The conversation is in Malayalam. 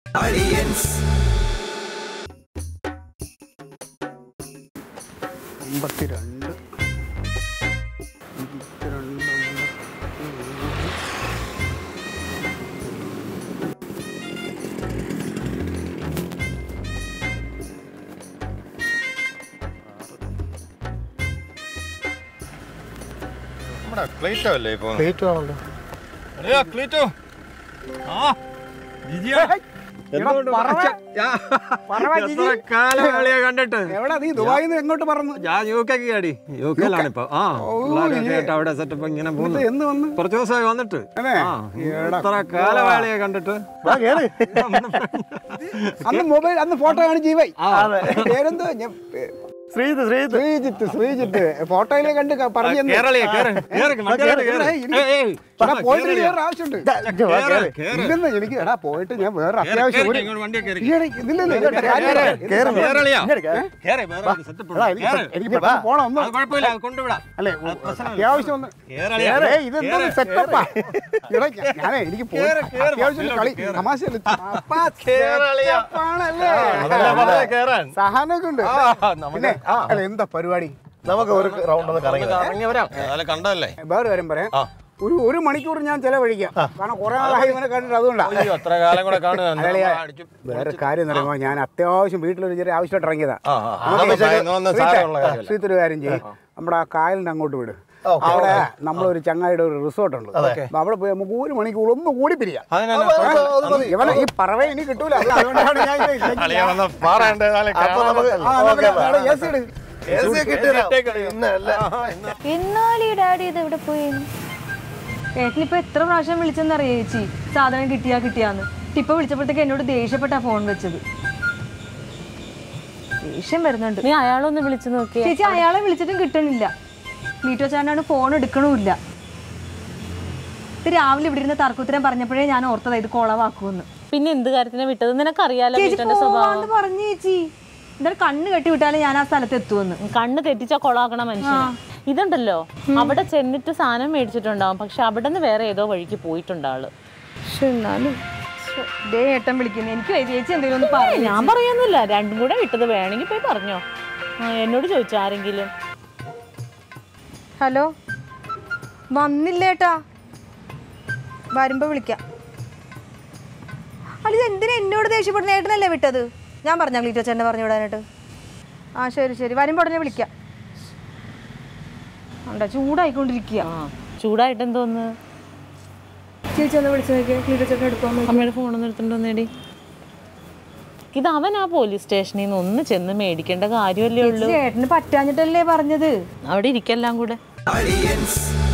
അമ്പത്തിരണ്ട് അമ്പത്തിരണ്ട് നമ്മുടെ ക്ലീറ്റോ അല്ലേ ഇപ്പൊ പ്ലേറ്റ് ആണല്ലോ അതെയോ ക്ലീറ്റോ ആ ജിജിയാ കണ്ടിട്ട് എവിടെ നീ ദുബായിൽ നിന്ന് എങ്ങോട്ട് പറഞ്ഞു ഞാൻ യു കെക്ക് കേടി യു കെയിലാണ് ഇപ്പൊ ആ ഓ, പിള്ളേരൊക്കെ ഈ- ആയിട്ട് അവിടെ സെറ്റപ്പ് ഇങ്ങനെ എന്നിട്ട് പോകുന്നു എന്ന് വന്ന് കുറച്ച് ദിവസമായി വന്നിട്ട് അല്ലേ? ആ എടാ, ഇത്ര കാലവേളയെ കണ്ടിട്ട് അന്ന് മൊബൈൽ അന്ന് ഫോട്ടോ ആണ് ജീവൈ ആ. പേരെന്തോ ഞാൻ പേ- ശ്രീത് ശ്രീത് ശ്രീജിത്ത് ശ്രീജിത്ത് ഫോട്ടോയിലെ കണ്ട് ക- പറഞ്ഞു തന്നു. കേരളീയ കേറ് കേറ് വണ്ടിയിലോട്ട് കേറ്. ഏയ്, ഇനി- ഏയ്, ഏയ്, എടാ, പോയിട്ട് കേരളീയ. വേറെ ആവശ്യമുണ്ട് കേറ്, കേറ്. ഇല്ലെന്ന് എനിക്ക് എടാ പോയിട്ട് ഞാൻ വേറെ കേറ്, അത്യാവശ്യം കേറ്, ഒരു ഇങ്ങോട്ട് വണ്ടിയെ കേറി. ഈയിടെ ഇതില്ലല്ലോ, ഇതിന്റെ കാര്യം കേറ്, ഇത് കേറ്. സംഭവം- കേരളീയ. ഇങ്ങോട്ട് കേറ്. കേറ്, വേറെ ഒരു setup എടാ, ഉണ്ട്. എനിക്ക് കേറ്. പെ- എനിക്ക് പെട്ടെന്ന് പോണം ഒന്ന് അത് കുഴപ്പമില്ല അത് കൊണ്ടുവിടാം അല്ലേ അത് പ്രശ്നമില്ല. അത്യാവശ്യം ഒന്ന് കേരളീയ. ഏയ്, ഇതെന്തോ കേറ്, സെറ്റപ്പാ ഞാനേ എനിക്ക് പോയി കേറ്, കേറ്, അത്യാവശ്യം ഒരു കളി കേറ്. തമാശ കേരളീയ. ആണല്ലേ അതല്ലേ പറഞ്ഞത് കേറാൻ. സഹനൊക്കെ ഉണ്ട് ആ, നമുക്ക് പിന്നെ ആ. അല്ല എന്താ പരിപാടി നമുക്ക് ഒരു റൗണ്ട് ഒന്ന് കറങ്ങി വരാം. ഇറങ്ങി വരാം അതെ കണ്ടല്ലേ വേറെ കാര്യം പറയാം ആ. ഒരു ഒരു മണിക്കൂർ ഞാൻ ചെലവഴിക്കാം കാരണം കുറെ നാളായി ഇവനെ കണ്ടിട്ട് അതുകൊണ്ടാണ് അയ്യോ അത്ര കാലം കൂടെ കാണുക അതല്ലേ, വേറെ കാര്യം എന്ന് പറയുമ്പോൾ ഞാൻ അത്യാവശ്യം വീട്ടിലൊരു ചെറിയ ആവശ്യമായിട്ട് ഇറങ്ങിയതാ ആ, ആ. അതൊന്നും ഭയ- ഒന്നും സാരമുള്ള കാര്യമല്ല. ശ്രീത്തൊരു കാര്യം ചെയ്യും നമ്മുടെ ആ കായലിന്റെ അങ്ങോട്ട് വിട് ഓക്കേ, അവിടെ നമ്മളൊരു ചങ്ങായിയുടെ ഒരു റിസോർട്ട് ഉണ്ട് അപ്പൊ അവിടെ പോയി നമുക്ക് ഒരു മണിക്കൂർ ഒന്ന് കൂടി പിരിയാം ഇവനെ ഈ പറവ ഇനി കിട്ടൂല അത് അതുകൊണ്ടാണ് ഞാൻ ഇത് ഇല്ലെങ്കിൽ അളിയ വന്ന പാറയുണ്ട് നാളെ അപ്പൊ നമുക്ക് ആ, എന്നാ പിന്നെ അവിടെ AC ഇട്. AC കിട്ടിയതാ. ഇന്ന് അല്ല. എന്നാൽ ഈ ഡാഡി ഇത് എവിടെ പോയി ഏട്ടനിപ്പോ എത്ര പ്രാവശ്യം വിളിച്ചെന്നറിയോ ചേച്ചി സാധനം കിട്ടിയാ കിട്ടിയാന്ന് ഇപ്പൊ വിളിച്ചപ്പോഴത്തേക്ക് എന്നോട് ദേഷ്യപ്പെട്ടാ ഫോൺ വെച്ചത് ദേഷ്യം വരുന്നുണ്ട് നീ അയാളൊന്ന് വിളിച്ചു നോക്കിയേ ചേച്ചി അയാളെ വിളിച്ചിട്ടും കിട്ടണില്ല മീറ്റോ ചാണ്ടാണ് ഫോൺ എടുക്കണമില്ല ഇത് രാവിലെ ഇവിടെ ഇരുന്ന് തർക്കുത്തരം പറഞ്ഞപ്പോഴേ ഞാൻ ഓർത്തതാ ഇത് കൊളവാക്കുമെന്ന് പിന്നെ എന്ത് കാര്യത്തിനാ വിട്ടത് നിനക്കറിയാലോ ചേച്ചി വീട്ടിന്റെ സ്വഭാവം പോവാന്ന് പറഞ്ഞു ചേച്ചി എന്തായാലും കണ്ണ് കെട്ടി വിട്ടാലേ ഞാൻ ആ സ്ഥലത്ത് എത്തുമെന്ന് കണ്ണ് തെറ്റിച്ച കൊളാക്കണ മനുഷ്യൻ ഇതുണ്ടല്ലോ അവിടെ ചെന്നിട്ട് സാധനം മേടിച്ചിട്ടുണ്ടാവും പക്ഷെ അവിടെ നിന്ന് വേറെ ഏതോ വഴിക്ക് പോയിട്ടുണ്ട് ആള് പക്ഷെ എന്നാലും ദേ ഏട്ടൻ വിളിക്കുന്നു എനിക്ക് വയ്യ. ചേച്ചി എന്തെങ്കിലും ഒന്ന് പറഞ്ഞു ഞാൻ പറയുന്നില്ല രണ്ടും കൂടെ വിട്ടത് വേണമെങ്കിൽ പോയി പറഞ്ഞോ ആ, എന്നോട് ചോദിച്ചു ആരെങ്കിലും ഹലോ വന്നില്ല ഏട്ടാ വരുമ്പോ വിളിക്കാം അല്ല ഇത് എന്തിനാ എന്നോട് ദേഷ്യപ്പെടുന്ന ഏട്ടനല്ലേ വിട്ടത് ഞാൻ പറഞ്ഞ ക്ലീറ്റോ ചേട്ടനെ പറഞ്ഞു വിടാനായിട്ട് ആ ശരി ശരി വരുമ്പോ ഉടനെ വിളിക്കാം ഉണ്ടോ ചൂടായിക്കൊണ്ടിരിക്കുക ആ ചൂടായിട്ട് എന്തോന്ന് ചേച്ചി ഒന്ന് വിളിച്ചു നോക്കിയാൽ ക്ലീറ്റോ ചേട്ടൻ എടുക്കാൻ അമ്മയുടെ ഫോണൊന്നും എടുത്തിട്ടുണ്ടോന്നേടി ഇത് അവൻ ആ പോലീസ് സ്റ്റേഷനിൽ നിന്ന് ഒന്ന് ചെന്ന് മേടിക്കേണ്ട കാര്യമല്ലേ ഉള്ളൂ ചേട്ടന് പറ്റാഞ്ഞിട്ടല്ലേ പറഞ്ഞത് അവിടെ ഇരിക്കെല്ലാം കൂടെ Aliens